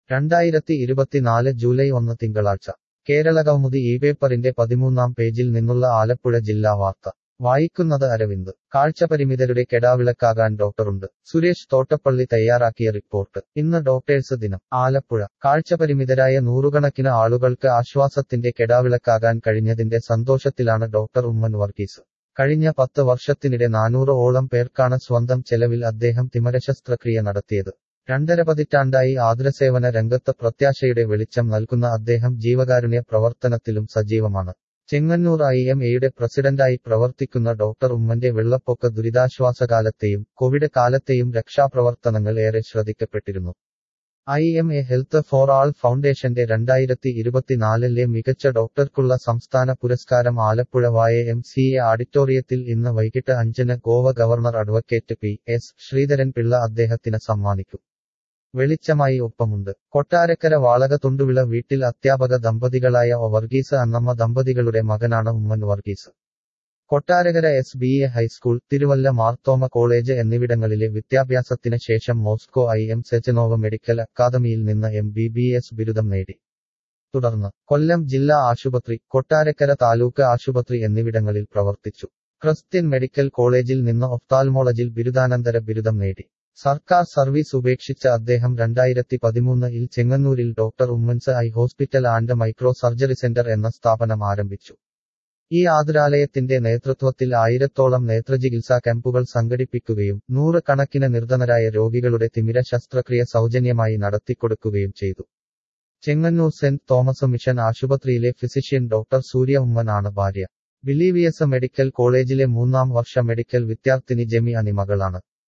രണ്ടായിരത്തി ഇരുപത്തിനാല് ജൂലൈ ഒന്ന് തിങ്കളാഴ്ച കേരളകൗമുദി ഈ പേപ്പറിന്റെ പതിമൂന്നാം പേജിൽ നിന്നുള്ള ആലപ്പുഴ ജില്ലാ വാർത്ത വായിക്കുന്നത് അരവിന്ദ് കാഴ്ചപരിമിതരുടെ കെടാവിളക്കാകാൻ ഡോക്ടറുണ്ട് സുരേഷ് തോട്ടപ്പള്ളി തയ്യാറാക്കിയ റിപ്പോർട്ട് ഇന്ന് ഡോക്ടേഴ്സ് ദിനം ആലപ്പുഴ കാഴ്ചപരിമിതരായ നൂറുകണക്കിന് ആളുകൾക്ക് ആശ്വാസത്തിന്റെ കെടാവിളക്കാകാൻ കഴിഞ്ഞതിന്റെ സന്തോഷത്തിലാണ് ഡോക്ടർ ഉമ്മൻ വർഗീസ് കഴിഞ്ഞ പത്ത് വർഷത്തിനിടെ നാനൂറ് ഓളം പേർക്കാണ് സ്വന്തം ചെലവിൽ അദ്ദേഹം തിമരശസ്ത്രക്രിയ നടത്തിയത് രണ്ടര പതിറ്റാണ്ടായി ആതുരസേവന രംഗത്ത് പ്രത്യാശയുടെ വെളിച്ചം നൽകുന്ന അദ്ദേഹം ജീവകാരുണ്യ പ്രവർത്തനത്തിലും സജീവമാണ് ചെങ്ങന്നൂർ ഐ എം എയുടെ പ്രസിഡന്റായി പ്രവർത്തിക്കുന്ന ഡോക്ടർ ഉമ്മന്റെ വെള്ളപ്പൊക്ക ദുരിതാശ്വാസകാലത്തെയും കോവിഡ് കാലത്തെയും രക്ഷാപ്രവർത്തനങ്ങൾ ഏറെ ശ്രദ്ധിക്കപ്പെട്ടിരുന്നു I M A health for all ഫൗണ്ടേഷന്റെ രണ്ടായിരത്തി ഇരുപത്തിനാലിലെ മികച്ച ഡോക്ടർക്കുള്ള സംസ്ഥാന പുരസ്കാരം ആലപ്പുഴ വായ എം സി എ ഓഡിറ്റോറിയത്തിൽ ഇന്ന് വൈകിട്ട് അഞ്ചിന് Goa governor advocate P S Sreedharan Pillai അദ്ദേഹത്തിന് സമ്മാനിക്കും വെളിച്ചമായി ഒപ്പമുണ്ട് കൊട്ടാരക്കര വാളക തുണ്ടുവിള വീട്ടിൽ അധ്യാപക ദമ്പതികളായ ഒ വർഗീസ് അന്നമ്മ ദമ്പതികളുടെ മകനാണ് Oommen Varghese Kottarakkara S B A high school Thiruvalla Marthoma college എന്നിവിടങ്ങളിലെ വിദ്യാഭ്യാസത്തിന് ശേഷം Moscow I M Sechenov medical അക്കാദമിയിൽ നിന്ന് എം ബി ബി എസ് ബിരുദം നേടി തുടർന്ന് കൊല്ലം ജില്ലാ ആശുപത്രി കൊട്ടാരക്കര താലൂക്ക് ആശുപത്രി എന്നിവിടങ്ങളിൽ പ്രവർത്തിച്ചു ക്രിസ്ത്യൻ മെഡിക്കൽ കോളേജിൽ നിന്ന് ഒഫ്താൽമോളജിൽ ബിരുദാനന്തര ബിരുദം നേടി സർക്കാർ സർവീസ് ഉപേക്ഷിച്ച അദ്ദേഹം രണ്ടായിരത്തി പതിമൂന്നിൽ ചെങ്ങന്നൂരിൽ doctor Oommen's eye hospital and micro surgery centre എന്ന സ്ഥാപനം ആരംഭിച്ചു ഈ ആതുരാലയത്തിന്റെ നേതൃത്വത്തിൽ ആയിരത്തോളം നേത്രചികിത്സാ ക്യാമ്പുകൾ സംഘടിപ്പിക്കുകയും നൂറുകണക്കിന് നിർധനരായ രോഗികളുടെ തിമിര ശസ്ത്രക്രിയ സൗജന്യമായി നടത്തിക്കൊടുക്കുകയും ചെയ്തു ചെങ്ങന്നൂർ സെന്റ് തോമസ് മിഷൻ ആശുപത്രിയിലെ ഫിസിഷ്യൻ ഡോക്ടർ സൂര്യ ഉമ്മൻ ആണ് ഭാര്യ ബിലീവിയസ് മെഡിക്കൽ കോളേജിലെ മൂന്നാം വർഷ മെഡിക്കൽ വിദ്യാർത്ഥിനി ജെമി അനിമകളാണ്